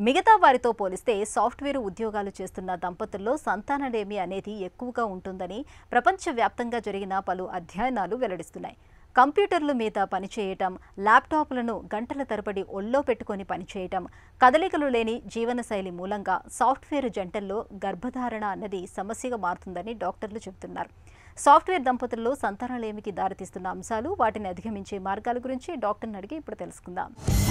మిగతా వారితో పోలిస్తే సాఫ్ట్వేర్ ఉద్యోగాలు చేస్తున్న దంపతుల్లో సంతానలేమి అనేది ఎక్కువగా ఉంటుందని ప్రపంచవ్యాప్తంగా జరిగిన పలు అధ్యయనాలు వెల్లడిస్తున్నాయి కంప్యూటర్ల మీద పనిచేయటం ల్యాప్టాప్లను గంటల తరబడి ఒళ్ళో పెట్టుకొని పనిచేయటం కదలికలు లేని జీవనశైలి మూలంగా సాఫ్ట్వేర్ జంటల్లో గర్భధారణ అన్నది సమస్యగా మారుతుందని డాక్టర్లు చెబుతున్నారు సాఫ్ట్వేర్ దంపతుల్లో సంతానలేమికి దారితీస్తున్న అంశాలు వాటిని అధిగమించే మార్గాల గురించి డాక్టర్ని అడిగి ఇప్పుడు తెలుసుకుందాం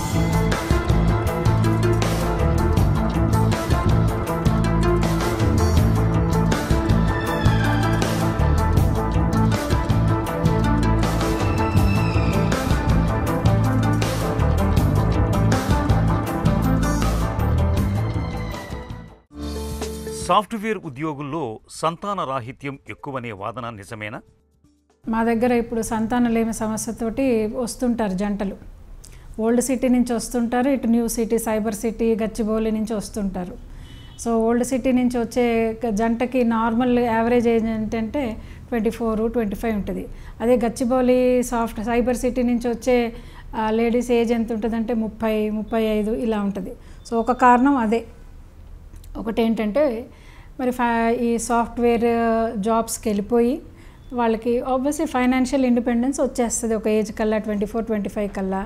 సాఫ్ట్వేర్ ఉద్యోగుల్లో సంతాన రాహిత్యం ఎక్కువనే వాదన నిజమేనా మా దగ్గర ఇప్పుడు సంతానలేమి సమస్యతోటి వస్తుంటారు జంటలు ఓల్డ్ సిటీ నుంచి వస్తుంటారు ఇటు new city cyber city Gachibowli నుంచి వస్తుంటారు సో ఓల్డ్ సిటీ నుంచి వచ్చే గ- జంటకి నార్మల్ యావరేజ్ ఏజ్ ఏంటంటే ట్వంటీ ఫోర్ ట్వంటీ ఫైవ్ ఉంటుంది అదే గచ్చిబౌలి సాఫ్ట్ సైబర్ సిటీ నుంచి వచ్చే లేడీస్ ఏజ్ ఎంత ఉంటుందంటే ముప్పై ముప్పై ఐదు ఇలా ఉంటుంది సో ఒక కారణం అదే ఒకటి ఏంటంటే మరి ఫై ఈ సాఫ్ట్వేర్ జాబ్స్కి వెళ్ళిపోయి వాళ్ళకి ఆబ్వియస్లీ ఫైనాన్షియల్ ఇండిపెండెన్స్ వచ్చేస్తుంది ఒక ఏజ్ కల్లా ట్వంటీ ఫోర్ ట్వంటీ ఫైవ్ కల్లా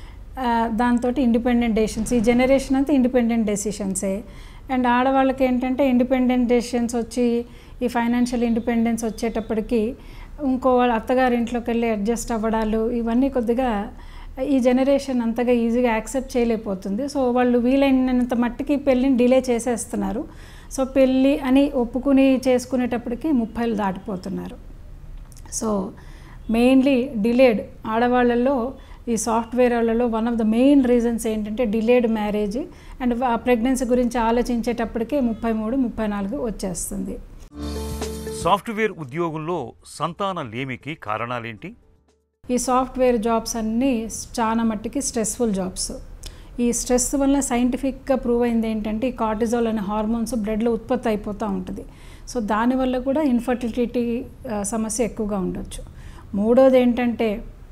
దాంతో ఇండిపెండెంట్ డెసిషన్స్ ఈ జనరేషన్ అంతా ఇండిపెండెంట్ డెసిషన్సే అండ్ ఆడవాళ్ళకి ఏంటంటే ఇండిపెండెంట్ డెసిషన్స్ వచ్చి ఈ ఫైనాన్షియల్ ఇండిపెండెన్స్ వచ్చేటప్పటికి ఇంకో వాళ్ళ అత్తగారి ఇంట్లోకి వెళ్ళి అడ్జస్ట్ అవ్వడాలు ఇవన్నీ కొద్దిగా ఈ జనరేషన్ అంతగా ఈజీగా యాక్సెప్ట్ చేయలేకపోతుంది సో వాళ్ళు వీలైనంత మట్టికి పెళ్ళిని డిలే చేసేస్తున్నారు సో పెళ్ళి అని ఒప్పుకుని చేసుకునేటప్పటికి ముప్పైలు దాటిపోతున్నారు సో మెయిన్లీ డిలేడ్ ఆడవాళ్ళలో ఈ సాఫ్ట్వేర్ వాళ్ళలో one of the main reasons ఏంటంటే డిలేడ్ మ్యారేజ్ అండ్ ప్రెగ్నెన్సీ గురించి ఆలోచించేటప్పటికే ముప్పై మూడు ముప్పై నాలుగు వచ్చేస్తుంది సాఫ్ట్వేర్ ఉద్యోగుల్లో సంతాన లేమికి కారణాలేంటి ఈ సాఫ్ట్వేర్ జాబ్స్ అన్నీ చాలా మట్టికి స్ట్రెస్ఫుల్ జాబ్స్ ఈ స్ట్రెస్ వల్ల సైంటిఫిక్గా ప్రూవ్ అయింది ఏంటంటే ఈ కార్టిజాల్ అనే హార్మోన్స్ బ్లడ్లో ఉత్పత్తి అయిపోతూ ఉంటుంది సో దానివల్ల కూడా ఇన్ఫర్టిలిటీ సమస్య ఎక్కువగా ఉండొచ్చు మూడోది ఏంటంటే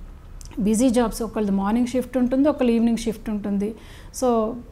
బిజీ జాబ్స్ ఒకళ్ళది మార్నింగ్ షిఫ్ట్ ఉంటుంది ఒకళ్ళు ఈవినింగ్ షిఫ్ట్ ఉంటుంది సో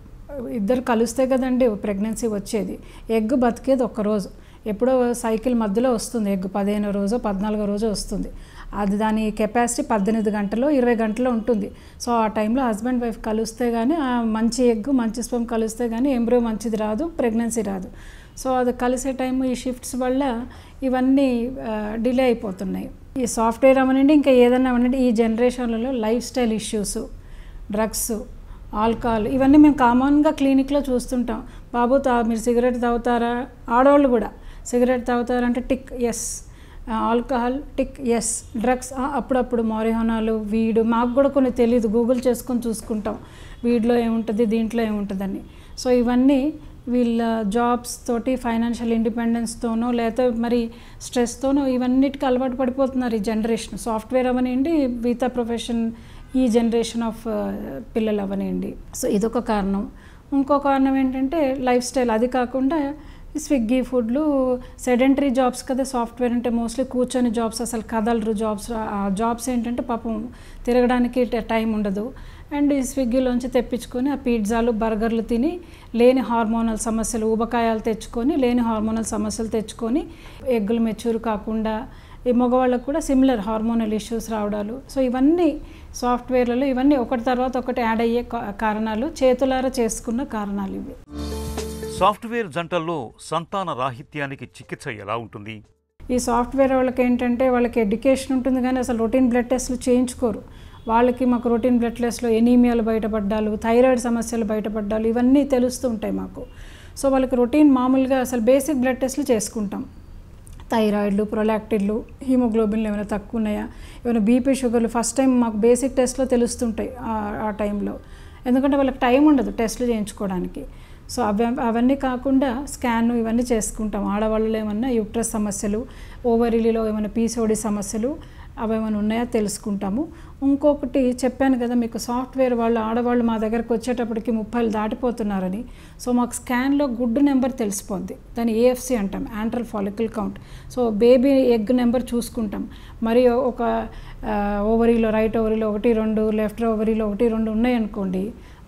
ఇద్దరు కలిస్తే కదండి ప్రెగ్నెన్సీ వచ్చేది ఎగ్ బతికేది ఒక్కరోజు ఎప్పుడో సైకిల్ మధ్యలో వస్తుంది ఎగ్ పదిహేనో రోజు పద్నాలుగో రోజు వస్తుంది అది దాని కెపాసిటీ పద్దెనిమిది గంటలు ఇరవై గంటలు ఉంటుంది సో ఆ టైంలో హస్బెండ్ వైఫ్ కలిస్తే కానీ ఆ మంచి ఎగ్ మంచి స్పమ్ కలిస్తే కానీ ఎంబ్రో మంచిది రాదు ప్రెగ్నెన్సీ రాదు సో అది కలిసే టైం ఈ షిఫ్ట్స్ వల్ల ఇవన్నీ డిలే అయిపోతున్నాయి ఈ సాఫ్ట్వేర్ అవనండి ఇంకా ఏదైనా అవనండి ఈ జనరేషన్లలో lifestyle issues drugs alcohol ఇవన్నీ మేము కామన్గా క్లినిక్లో చూస్తుంటాం బాబు తా మీరు సిగరెట్ తాగుతారా ఆడవాళ్ళు కూడా సిగరెట్ తాగుతారంటే tick yes alcohol tick yes drugs అప్పుడప్పుడు మారిహోనాలు వీడు మాకు కూడా కొన్ని తెలియదు గూగుల్ చేసుకొని చూసుకుంటాం వీడిలో ఏముంటుంది దీంట్లో ఏముంటుందని సో ఇవన్నీ వీళ్ళ జాబ్స్ తోటి ఫైనాన్షియల్ ఇండిపెండెన్స్తోనో లేకపోతే మరి స్ట్రెస్తోనో ఇవన్నిటికి అలవాటు పడిపోతున్నారు ఈ జనరేషన్ సాఫ్ట్వేర్ అవనివ్వండి మిగతా ప్రొఫెషన్ ఈ జనరేషన్ ఆఫ్ పిల్లలు అవనివ్వండి సో ఇదొక కారణం ఇంకో కారణం ఏంటంటే లైఫ్ స్టైల్ అది కాకుండా స్విగ్గీ ఫుడ్లు సెడెంటరీ జాబ్స్ కదా సాఫ్ట్వేర్ అంటే మోస్ట్లీ కూర్చొని జాబ్స్ అసలు కదలరు జాబ్స్ ఆ జాబ్స్ ఏంటంటే పాపం తిరగడానికి టైం ఉండదు అండ్ ఈ స్విగ్గీలోంచి తెప్పించుకొని ఆ పిజ్జాలు బర్గర్లు తిని లేని హార్మోనల్ సమస్యలు ఊబకాయాలు తెచ్చుకొని లేని హార్మోనల్ సమస్యలు తెచ్చుకొని ఎగ్గులు మెచ్యూర్ కాకుండా ఈ మగవాళ్ళకు కూడా సిమిలర్ హార్మోనల్ ఇష్యూస్ రావడాలు సో ఇవన్నీ సాఫ్ట్వేర్లలో ఇవన్నీ ఒకటి తర్వాత ఒకటి యాడ్ అయ్యే కా- కారణాలు చేతులారా చేసుకున్న కారణాలు ఇవి సాఫ్ట్వేర్ జంటల్లో సంతాన రాహిత్యానికి చికిత్స ఎలా ఉంటుంది ఈ సాఫ్ట్వేర్ వాళ్ళకి ఏంటంటే వాళ్ళకి ఎడ్యుకేషన్ ఉంటుంది కానీ అసలు రొటీన్ బ్లడ్ టెస్ట్లు చేయించుకోరు వాళ్ళకి మాకు రొటీన్ బ్లడ్ టెస్ట్లో ఎనీమియాలు బయటపడ్డాలు థైరాయిడ్ సమస్యలు బయటపడ్డాలు ఇవన్నీ తెలుస్తూ ఉంటాయి మాకు సో వాళ్ళకి రొటీన్ మామూలుగా అసలు బేసిక్ బ్లడ్ టెస్ట్లు చేసుకుంటాం థైరాయిడ్లు ప్రొలాక్టిన్లు హీమోగ్లోబిన్లు ఏమైనా తక్కువ ఉన్నాయా ఏమైనా బీపీ షుగర్లు ఫస్ట్ టైం మాకు బేసిక్ టెస్ట్లో తెలుస్తుంటాయి ఆ- ఆ టైంలో ఎందుకంటే వాళ్ళకి టైం ఉండదు టెస్ట్లు చేయించుకోవడానికి సో అవి అవన్నీ కాకుండా స్కాన్ ఇవన్నీ చేసుకుంటాం ఆడవాళ్ళలో ఏమన్నా యూట్రస్ సమస్యలు ఓవరీలో ఏమైనా పీసోడి సమస్యలు అవి ఏమైనా ఉన్నాయో తెలుసుకుంటాము ఇంకొకటి చెప్పాను కదా మీకు సాఫ్ట్వేర్ వాళ్ళు ఆడవాళ్ళు మా దగ్గరకు వచ్చేటప్పటికి ముప్పైలు దాటిపోతున్నారని సో మాకు స్కాన్లో గుడ్ నెంబర్ తెలిసిపోద్ది దాన్ని ఏఎఫ్సి అంటాం antral follicle count so baby egg number చూసుకుంటాం మరి ఒక ఓవరీలో రైట్ ఓవరీలో ఒకటి రెండు లెఫ్ట్ ఓవరీలో ఒకటి రెండు ఉన్నాయనుకోండి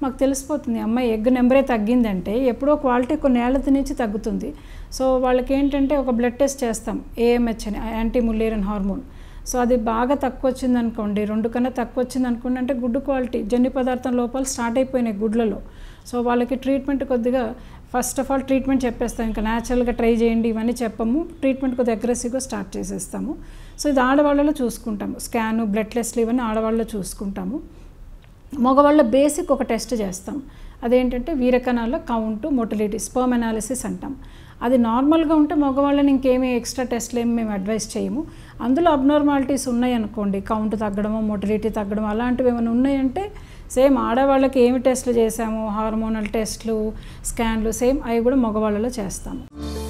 మాకు తెలిసిపోతుంది అమ్మాయి ఎగ్ నెంబరే తగ్గిందంటే ఎప్పుడో క్వాలిటీ కొన్ని ఏళ్ళ నుంచి తగ్గుతుంది సో వాళ్ళకి ఏంటంటే ఒక బ్లడ్ టెస్ట్ చేస్తాం ఏఎంహెచ్ అని యాంటీ ముల్లేరన్ హార్మోన్ సో అది బాగా తక్కువ వచ్చింది అనుకోండి రెండు కన్నా తక్కువ వచ్చింది అనుకోండి అంటే గుడ్డు క్వాలిటీ జన్యు పదార్థం లోపాలు స్టార్ట్ అయిపోయినాయి గుడ్లలో సో వాళ్ళకి ట్రీట్మెంట్ కొద్దిగా ఫస్ట్ ఆఫ్ ఆల్ ట్రీట్మెంట్ చెప్పేస్తాం ఇంకా న్యాచురల్గా ట్రై చేయండి ఇవన్నీ చెప్పము ట్రీట్మెంట్ కొద్దిగా అగ్రెసివ్గా స్టార్ట్ చేసేస్తాము సో ఇది ఆడవాళ్ళలో చూసుకుంటాము స్కాను బ్లడ్ టెస్ట్లు ఇవన్నీ ఆడవాళ్ళలో చూసుకుంటాము మగవాళ్ళ బేసిక్ ఒక టెస్ట్ చేస్తాం అదేంటంటే వీరకణాల కౌంటు మొటిలిటీ స్పర్మ్ అనాలిసిస్ అంటాం అది నార్మల్గా ఉంటే మగవాళ్ళని ఇంకేమీ ఎక్స్ట్రా టెస్ట్లు ఏమి మేము అడ్వైస్ చేయము అందులో అబ్నార్మాలిటీస్ ఉన్నాయనుకోండి కౌంట్ తగ్గడము మొటిలిటీ తగ్గడం అలాంటివి ఏమైనా ఉన్నాయంటే సేమ్ ఆడవాళ్ళకి ఏమి టెస్ట్లు చేసాము హార్మోనల్ టెస్ట్లు స్కాన్లు సేమ్ అవి కూడా మగవాళ్ళలో చేస్తాము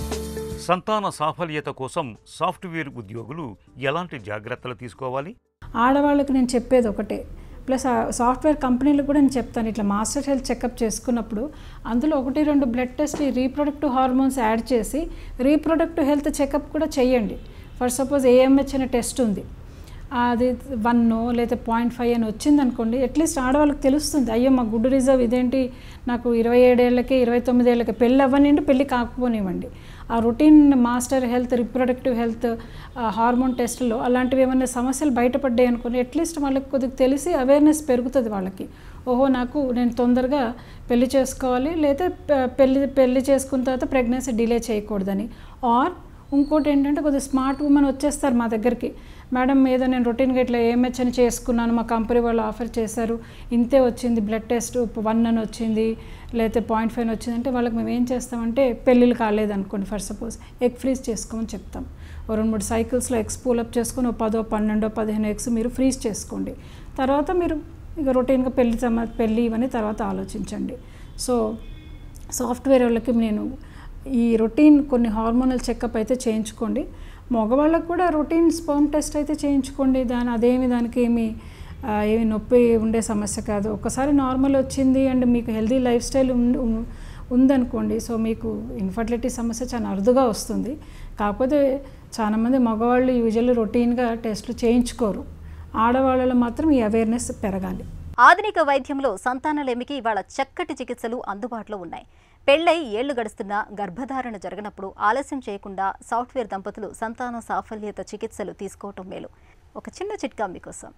సంతాన సాఫల్యత కోసం సాఫ్ట్వేర్ ఉద్యోగులు ఎలాంటి జాగ్రత్తలు తీసుకోవాలి ఆడవాళ్ళకి నేను చెప్పేది ఒకటే ప్లస్ ఆ సాఫ్ట్వేర్ కంపెనీలకు కూడా నేను చెప్తాను ఇట్లా మాస్టర్ హెల్త్ చెకప్ చేసుకున్నప్పుడు అందులో ఒకటి రెండు blood test reproductive hormones add చేసి రీప్రొడక్టివ్ హెల్త్ చెకప్ కూడా చేయండి ఫర్ సపోజ్ ఏఎంహెచ్ అనే టెస్ట్ ఉంది అది వన్ లేదా పాయింట్ ఫైవ్ అని వచ్చింది అనుకోండి అట్లీస్ట్ ఆడవాళ్ళకి తెలుస్తుంది అయ్యో మా గుడ్ రిజర్వ్ ఇదేంటి నాకు ఇరవై ఏడేళ్ళకి ఇరవై తొమ్మిదేళ్ళకి పెళ్ళి అవ్వనివ్వండి పెళ్ళి కాకపోనివ్వండి ఆ routine master health reproductive health hormone టెస్ట్లో అలాంటివి ఏమైనా సమస్యలు బయటపడ్డాయి అనుకోని అట్లీస్ట్ వాళ్ళకి కొద్దిగా తెలిసి అవేర్నెస్ పెరుగుతుంది వాళ్ళకి ఓహో నాకు నేను తొందరగా పెళ్లి చేసుకోవాలి లేదా పె- పెళ్లి పెళ్లి చేసుకున్న తర్వాత ప్రెగ్నెన్సీ డిలే చేయకూడదని ఆర్ ఇంకోటి ఏంటంటే కొద్దిగా స్మార్ట్ ఉమెన్ వచ్చేస్తారు మా దగ్గరికి మేడం ఏదో నేను రొటీన్గా ఇట్లా ఏమెచ్ అని చేసుకున్నాను మా కంపెనీ వాళ్ళు ఆఫర్ చేశారు ఇంతే వచ్చింది బ్లడ్ టెస్ట్ వన్ అని వచ్చింది లేకపోతే పాయింట్ ఫైవ్ వచ్చింది అంటే వాళ్ళకి మేము ఏం చేస్తామంటే పెళ్ళిళ్ళు కాలేదు అనుకోండి ఫర్ సపోజ్ ఎగ్ ఫ్రీజ్ చేసుకోమని చెప్తాం ఓ రెండు మూడు సైకిల్స్లో ఎగ్స్ పూలప్ చేసుకొని ఓ పదో పన్నెండో పదిహేను ఎగ్స్ మీరు ఫ్రీజ్ చేసుకోండి తర్వాత మీరు ఇక రొటీన్గా పెళ్లి సమ పెళ్ళి ఇవన్నీ తర్వాత ఆలోచించండి సో సాఫ్ట్వేర్ వాళ్ళకి నేను ఈ రొటీన్ కొన్ని హార్మోనల్ చెకప్ అయితే చేయించుకోండి మగవాళ్ళకు కూడా రొటీన్ స్పర్మ్ టెస్ట్ అయితే చేయించుకోండి దాని అదేమి దానికి ఏమి ఆ, ఏమి నొప్పి ఉండే సమస్య కాదు ఒకసారి నార్మల్ వచ్చింది అండ్ మీకు హెల్దీ లైఫ్ స్టైల్ ఉం- ఉందనుకోండి సో మీకు ఇన్ఫర్టిలిటీ సమస్య చాలా అరుదుగా వస్తుంది కాకపోతే చాలామంది మగవాళ్ళు యూజువల్లీ రొటీన్గా టెస్ట్లు చేయించుకోరు ఆడవాళ్ళలో మాత్రం ఈ అవేర్నెస్ పెరగాలి ఆధునిక వైద్యంలో సంతానలేమికి ఇవాళ చక్కటి చికిత్సలు అందుబాటులో ఉన్నాయి పెళ్ళై ఏళ్లు గడుస్తున్నా గర్భధారణ జరగనప్పుడు ఆలస్యం చేయకుండా సాఫ్ట్వేర్ దంపతులు సంతాన సాఫల్యత చికిత్సలు తీసుకోవటం మేలు ఒక చిన్న చిట్కా మీకోసం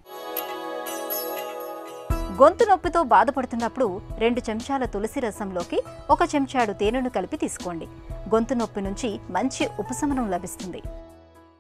గొంతు నొప్పితో బాధపడుతున్నప్పుడు రెండు చెంచాల తులసి రసంలోకి ఒక చెంచాడు తేనెను కలిపి తీసుకోండి గొంతు నొప్పి నుంచి మంచి ఉపశమనం లభిస్తుంది